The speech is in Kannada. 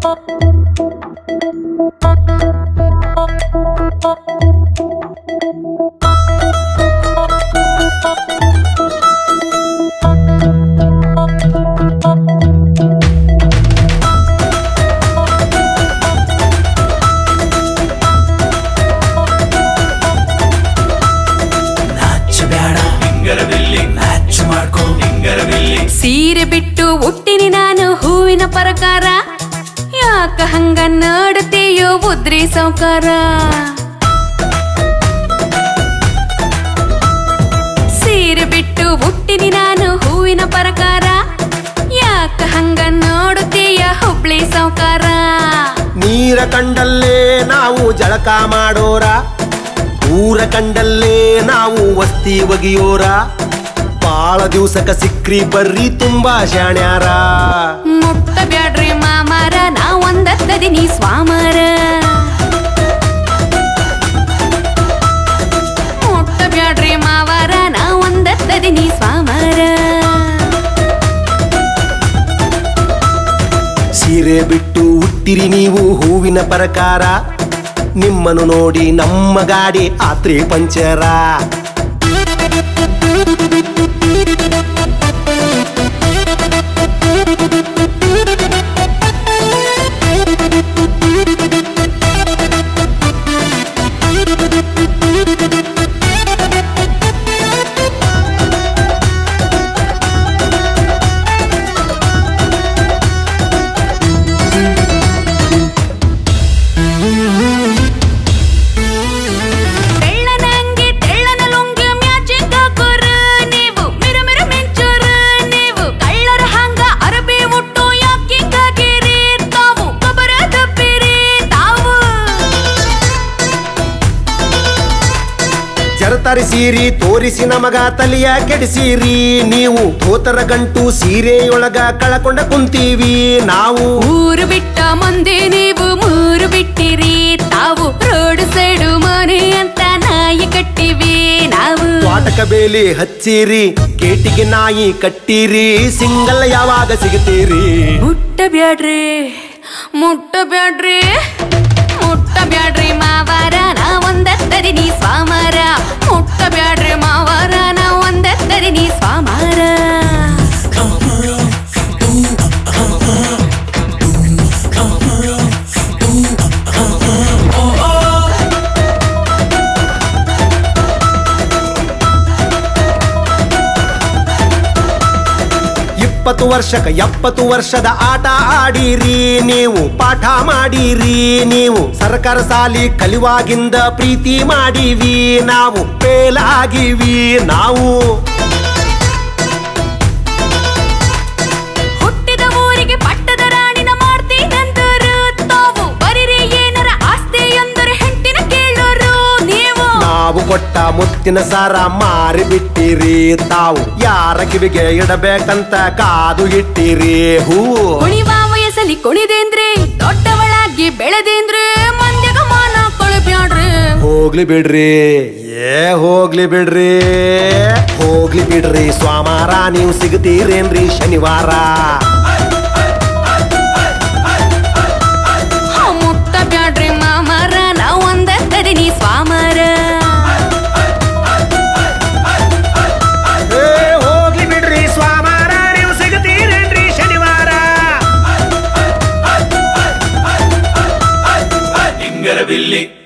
ನಾಚು ಬೇಡ ಹಿಂಗರಬಿಲ್ಲಿ ನಾಚು ಮಾಡ್ಕೋ ಹಿಂಗರಬಿಲ್ಲಿ ಸೀರೆ ಬಿಟ್ಟು ಹುಟ್ಟಿನಿ ನಾನು ಹೂವಿನ ಪ್ರಕಾರ ಯಾಕ ಹಂಗ ನೋಡುತ್ತೀಯೋ ಬುದ್ರಿ ಸೌಕಾರ ಸೀರೆ ಬಿಟ್ಟು ಹುಟ್ಟಿನಿ ನಾನು ಹೂವಿನ ಪ್ರಕಾರ ಯಾಕ ಹಂಗ ನೋಡುತ್ತೀಯ ಹುಬ್ಳಿ ಸೌಕಾರ ನೀರ ಕಂಡಲ್ಲೇ ನಾವು ಜಳಕ ಮಾಡೋರ ಊರ ಕಂಡಲ್ಲೇ ನಾವು ವಸ್ತಿ ಒಗಿಯೋರ ಬಾಳ ದಿವ್ಸಕ ಸಿಕ್ರಿ ಬರ್ರಿ ತುಂಬಾ ಶಾಣ್ಯಾರ ಮುಟ್ಟ ಬ್ಯಾಡ್ರಿ ಮಾಮಾರ ನಾ ಒಂದತ್ತದಿನಿ ಸ್ವಾಮರ ಮುಟ್ಟ ಬ್ಯಾಡ್ರಿ ಮಾವಾರ ನಾ ಒಂದತ್ತದಿನಿ ಸ್ವಾಮರ ಸೀರೆ ಬಿಟ್ಟು ಹುಟ್ಟಿರಿ ನೀವು ಹೂವಿನ ಪ್ರಕಾರ ನಿಮ್ಮನ್ನು ನೋಡಿ ನಮ್ಮ ಗಾಡಿ ಆತ್ರಿ ಪಂಚರ ತೆಳ್ಳನ ಅಂಗಿ ತೆಳ್ಳನ ಲುಂಗಿ ಮ್ಯಾಚಿಂಗ್ ಹಾಕೋರ ನೀವು ಮಿರು ಮಿರು ಮಿಂಚೋರ ನೀವು ಕಳ್ಳರ ಹಂಗ ಅರಬಿ ಮುಟ್ಟು ಯಾಕಿಂಗ್ ಹಾಕಿರಿ ತಾವು ಗೊಬ್ಬರ ತಪ್ಪಿರಿ ತಾವು ಚರತಾರಿ ಸೀರಿ ತೋರಿಸಿ ನಮಗ ತಲೆಯ ಕೆಡಿಸಿರಿ ನೀವು ಧೋತರ ಗಂಟು ಸೀರೆಯೊಳಗ ಕಳಕೊಂಡ ಕುಂತೀವಿ ನಾವು ಊರು ಬಿಟ್ಟ ಮಂದಿ ನೀವು ಮೂರು ಬಿಟ್ಟಿರಿ ತಾವು ರೋಡ್ ಸೈಡು ಮನೆ ಅಂತ ನಾಯಿ ಕಟ್ಟಿವಿ ನಾವು ತ್ವಾಟಕ ಬೇಲಿ ಹಚ್ಚಿರಿ ಕೇಟಿಗೆ ನಾಯಿ ಕಟ್ಟಿರಿ ಸಿಂಗಲ್ ಯಾವಾಗ ಸಿಗುತ್ತೀರಿ ಮುಟ್ಟ ಬ್ಯಾಡ್ರಿ ಮುಟ್ಟ ಬ್ಯಾಡ್ರಿ ಮುಟ್ಟ ಬ್ಯಾಡ್ರಿ ಮಾವಾರ ನಾ ಒಂದತ್ತದಿನಿ ಸ್ವಾಮರ ಮುಟ್ಟ ಬ್ಯಾಡ್ರಿ ಮಾವಾರ ನಾ ಒಂದತ್ತದಿನಿ ಸ್ವಾಮರ ಇಪ್ಪತ್ತು ವರ್ಷಕ ಎಪ್ಪತ್ತು ವರ್ಷದ ಆಟ ಆಡಿರಿ ನೀವು ಪಾಠ ಮಾಡಿರಿ ನೀವು ಸರ್ಕಾರ ಸಾಲಿ ಕಲಿವಾಗಿಂದ ಪ್ರೀತಿ ಮಾಡಿವಿ ನಾವು ಫೇಲ್ ಆಗಿವಿ ನಾವು ಹುಟ್ಟಿದ ಊರಿಗೆ ಪಟ್ಟದ ರಾಣಿನ ಮಾಡ್ತೀನಂದರು ತಾವು ಬರಿರಿ ಏನರ ಆಸ್ತಿ ಎಂದರೆ ಹೆಂಟಿನ ಕೇಳೋರು ನೀವು ನಾವು ಕೊಟ್ಟ ಮುತ್ತಿನ ಸಾರ ಮಾರಿ ಬಿಟ್ಟಿರಿ ತಾವು ಯಾರ ಕಿವಿಗೆ ಇಡಬೇಕಂತ ಕಾದು ಇಟ್ಟಿರಿ ಹೂವು ಕುಣಿವ ವಯಸ್ಸಲ್ಲಿ ಕುಣಿದೇಂದ್ರೆ ದೊಡ್ಡವಳಾಗಿ ಬೆಳೆದೇಂದ್ರೆ ಮಂದ್ಯಗ ಮಾನ ಕೊಳಬ್ಯಾಡ್ರಿ ಹೋಗ್ಲಿ ಬಿಡ್ರಿ ಏ ಹೋಗ್ಲಿ ಬಿಡ್ರಿ ಹೋಗ್ಲಿ ಬಿಡ್ರಿ ಸ್ವಾಮಾರ ನೀವು ಸಿಗ್ತೀರೇನ್ರಿ ಶನಿವಾರ ಮುಟ್ಟ ಬ್ಯಾಡ್ರಿ ಮಾಮರ ನಾ ಒಂದತ್ತದಿನಿ ಸ್ವಾಮರ ಏ ಹೋಗ್ಲಿ ಬಿಡ್ರಿ ಸ್ವಾಮಾರ ನೀವು ಸಿಗ್ತೀರೇನ್ರಿ ಶನಿವಾರ ಹಿಂಗರಬಿಲ್ಲಿ